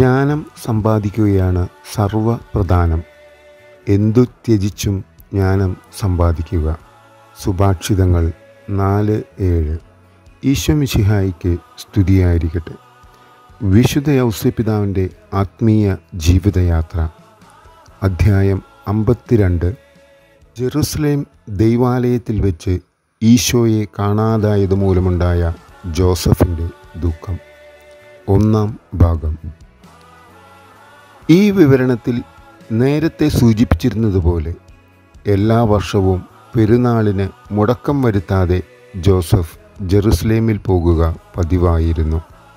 ജ്ഞാനം സമ്പാദിക്കുകയാണ് സർവപ്രധാനം എന്തു ത്യജിച്ചും ജ്ഞാനം സമ്പാദിക്കുക സുഭാഷിതങ്ങൾ നാല് ഏഴ് ഈശ്വമിശിഹായിക്ക് സ്തുതിയായിരിക്കട്ടെ വിശുദ്ധ യൗസ്യപിതാവിൻ്റെ ആത്മീയ ജീവിതയാത്ര അധ്യായം അമ്പത്തിരണ്ട് ജെറുസലേം ദൈവാലയത്തിൽ വെച്ച് ഈശോയെ കാണാതായത് മൂലമുണ്ടായ ജോസഫിൻ്റെ ദുഃഖം ഒന്നാം ഭാഗം ഈ വിവരണത്തിൽ നേരത്തെ സൂചിപ്പിച്ചിരുന്നതുപോലെ എല്ലാ വർഷവും പെരുന്നാളിന് മുടക്കം വരുത്താതെ ജോസഫ് ജെറുസലേമിൽ പോകുക പതിവായിരുന്നു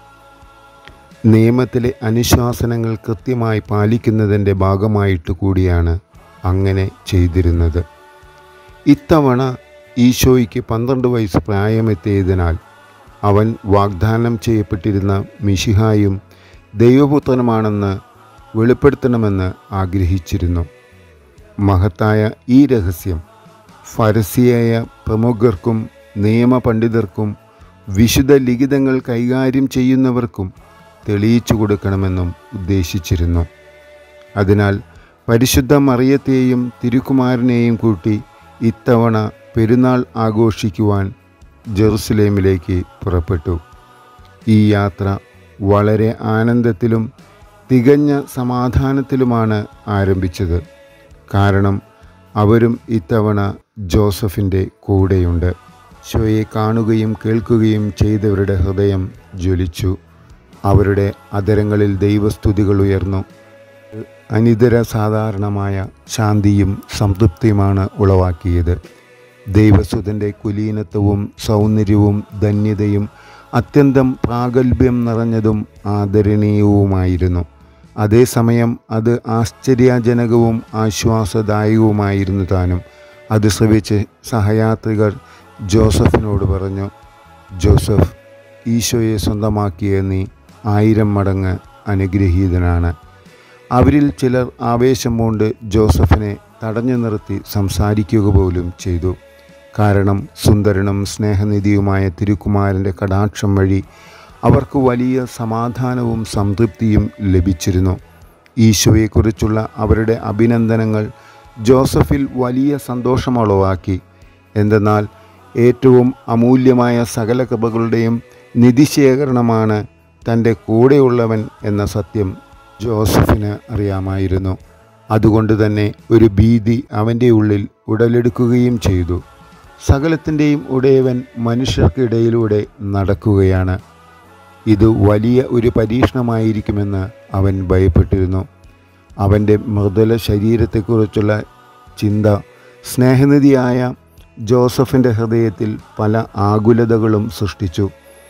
നിയമത്തിലെ അനുശാസനങ്ങൾ കൃത്യമായി പാലിക്കുന്നതിൻ്റെ ഭാഗമായിട്ട് കൂടിയാണ് അങ്ങനെ ചെയ്തിരുന്നത് ഇത്തവണ ഈശോയ്ക്ക് പന്ത്രണ്ട് വയസ്സ് പ്രായമെത്തിയതിനാൽ അവൻ വാഗ്ദാനം ചെയ്യപ്പെട്ടിരുന്ന മിഷിഹായും ദൈവപുത്രനുമാണെന്ന് വെളിപ്പെടുത്തണമെന്ന് ആഗ്രഹിച്ചിരുന്നു മഹത്തായ ഈ രഹസ്യം ഫരസിയായ പ്രമുഖർക്കും നിയമപണ്ഡിതർക്കും വിശുദ്ധ ലിഖിതങ്ങൾ കൈകാര്യം ചെയ്യുന്നവർക്കും തെളിയിച്ചു കൊടുക്കണമെന്നും ഉദ്ദേശിച്ചിരുന്നു അതിനാൽ പരിശുദ്ധ മറിയത്തെയും തിരുക്കുമാരനെയും കൂട്ടി ഇത്തവണ പെരുന്നാൾ ആഘോഷിക്കുവാൻ ജെറുസലേമിലേക്ക് പുറപ്പെട്ടു ഈ യാത്ര വളരെ ആനന്ദത്തിലും തികഞ്ഞ സമാധാനത്തിലുമാണ് ആരംഭിച്ചത് കാരണം അവരും ഇത്തവണ ജോസഫിൻ്റെ കൂടെയുണ്ട് ഷോയെ കാണുകയും കേൾക്കുകയും ചെയ്തവരുടെ ഹൃദയം ജ്വലിച്ചു അവരുടെ അതരങ്ങളിൽ ദൈവസ്തുതികൾ ഉയർന്നു അനിതര സാധാരണമായ ശാന്തിയും സംതൃപ്തിയുമാണ് ഉളവാക്കിയത് ദൈവസുതൻ്റെ കുലീനത്വവും സൗന്ദര്യവും ധന്യതയും അത്യന്തം പ്രാഗൽഭ്യം നിറഞ്ഞതും ആദരണീയവുമായിരുന്നു അതേസമയം അത് ആശ്ചര്യജനകവും ആശ്വാസദായകവുമായിരുന്നു താനും അത് ശ്രവിച്ച് സഹയാത്രികർ ജോസഫിനോട് പറഞ്ഞു ജോസഫ് ഈശോയെ സ്വന്തമാക്കിയ നീ ആയിരം മടങ്ങ് അനുഗ്രഹീതനാണ് അവരിൽ ചിലർ ആവേശം കൊണ്ട് ജോസഫിനെ തടഞ്ഞു നിർത്തി സംസാരിക്കുക പോലും ചെയ്തു കാരണം സുന്ദരനും സ്നേഹനിധിയുമായ തിരുക്കുമാരൻ്റെ കടാക്ഷം വഴി അവർക്ക് വലിയ സമാധാനവും സംതൃപ്തിയും ലഭിച്ചിരുന്നു ഈശോയെക്കുറിച്ചുള്ള അവരുടെ അഭിനന്ദനങ്ങൾ ജോസഫിൽ വലിയ സന്തോഷമുളവാക്കി എന്തെന്നാൽ ഏറ്റവും അമൂല്യമായ സകല കൃപകളുടെയും നിധിശേഖരണമാണ് തൻ്റെ കൂടെയുള്ളവൻ എന്ന സത്യം ജോസഫിന് അറിയാമായിരുന്നു അതുകൊണ്ട് തന്നെ ഒരു ഭീതി അവൻ്റെ ഉള്ളിൽ ഉടലെടുക്കുകയും ചെയ്തു സകലത്തിൻ്റെയും ഉടയവൻ മനുഷ്യർക്കിടയിലൂടെ നടക്കുകയാണ് ഇത് വലിയ ഒരു പരീക്ഷണമായിരിക്കുമെന്ന് അവൻ ഭയപ്പെട്ടിരുന്നു അവൻ്റെ മൃദുല ശരീരത്തെക്കുറിച്ചുള്ള ചിന്ത സ്നേഹനിധിയായ ജോസഫിൻ്റെ ഹൃദയത്തിൽ പല ആകുലതകളും സൃഷ്ടിച്ചു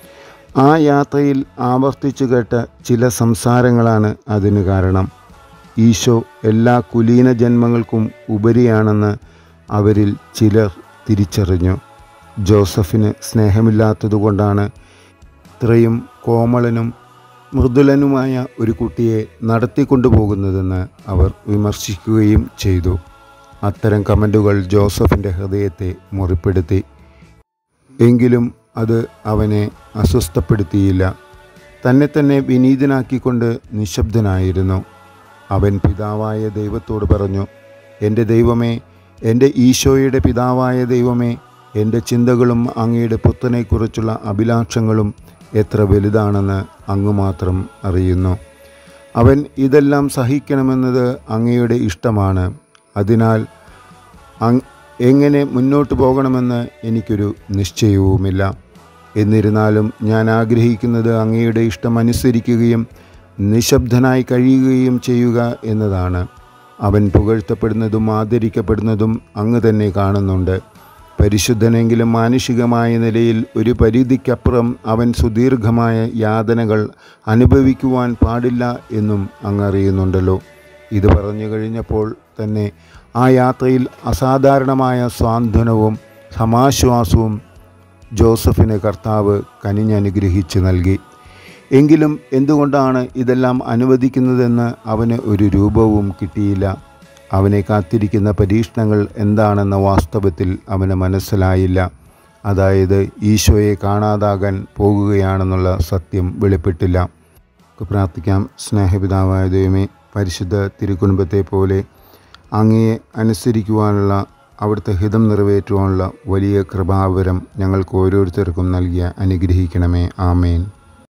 ആ യാത്രയിൽ ആവർത്തിച്ചു കേട്ട ചില സംസാരങ്ങളാണ് അതിന് കാരണം ഈശോ എല്ലാ കുലീന ജന്മങ്ങൾക്കും ഉപരിയാണെന്ന് അവരിൽ ചിലർ തിരിച്ചറിഞ്ഞു ജോസഫിന് സ്നേഹമില്ലാത്തതുകൊണ്ടാണ് ഇത്രയും കോമളനും മൃദുലനുമായ ഒരു കുട്ടിയെ നടത്തിക്കൊണ്ടുപോകുന്നതെന്ന് അവർ വിമർശിക്കുകയും ചെയ്തു അത്തരം കമൻറ്റുകൾ ജോസഫിൻ്റെ ഹൃദയത്തെ മുറിപ്പെടുത്തി എങ്കിലും അത് അവനെ അസ്വസ്ഥപ്പെടുത്തിയില്ല തന്നെ തന്നെ വിനീതനാക്കിക്കൊണ്ട് നിശബ്ദനായിരുന്നു അവൻ പിതാവായ ദൈവത്തോട് പറഞ്ഞു എൻ്റെ ദൈവമേ എൻ്റെ ഈശോയുടെ പിതാവായ ദൈവമേ എൻ്റെ ചിന്തകളും അങ്ങയുടെ പുത്രനെക്കുറിച്ചുള്ള അഭിലാഷങ്ങളും എത്ര വലുതാണെന്ന് അങ്ങ് മാത്രം അറിയുന്നു അവൻ ഇതെല്ലാം സഹിക്കണമെന്നത് അങ്ങയുടെ ഇഷ്ടമാണ് അതിനാൽ അങ് എങ്ങനെ മുന്നോട്ട് പോകണമെന്ന് എനിക്കൊരു നിശ്ചയവുമില്ല എന്നിരുന്നാലും ഞാൻ ആഗ്രഹിക്കുന്നത് അങ്ങയുടെ ഇഷ്ടം അനുസരിക്കുകയും നിശബ്ദനായി കഴിയുകയും ചെയ്യുക എന്നതാണ് അവൻ പുകഴ്ത്തപ്പെടുന്നതും ആദരിക്കപ്പെടുന്നതും അങ്ങ് തന്നെ കാണുന്നുണ്ട് പരിശുദ്ധനെങ്കിലും മാനുഷികമായ നിലയിൽ ഒരു പരിധിക്കപ്പുറം അവൻ സുദീർഘമായ യാതനകൾ അനുഭവിക്കുവാൻ പാടില്ല എന്നും അങ്ങ് അറിയുന്നുണ്ടല്ലോ ഇത് പറഞ്ഞു കഴിഞ്ഞപ്പോൾ തന്നെ ആ യാത്രയിൽ അസാധാരണമായ സ്വാന്തനവും സമാശ്വാസവും ജോസഫിന് കർത്താവ് കനിഞ്ഞനുഗ്രഹിച്ച് നൽകി എങ്കിലും എന്തുകൊണ്ടാണ് ഇതെല്ലാം അനുവദിക്കുന്നതെന്ന് അവന് ഒരു രൂപവും കിട്ടിയില്ല അവനെ കാത്തിരിക്കുന്ന പരീക്ഷണങ്ങൾ എന്താണെന്ന വാസ്തവത്തിൽ അവന് മനസ്സിലായില്ല അതായത് ഈശോയെ കാണാതാകാൻ പോകുകയാണെന്നുള്ള സത്യം വെളിപ്പെട്ടില്ല നമുക്ക് പ്രാർത്ഥിക്കാം സ്നേഹപിതാവായ ദൈവമേ പരിശുദ്ധ തിരുക്കുടുംബത്തെ പോലെ അങ്ങയെ അനുസരിക്കുവാനുള്ള അവിടുത്തെ ഹിതം നിറവേറ്റുവാനുള്ള വലിയ കൃപാവരം ഞങ്ങൾക്ക് ഓരോരുത്തർക്കും നൽകിയ അനുഗ്രഹിക്കണമേ ആമേൻ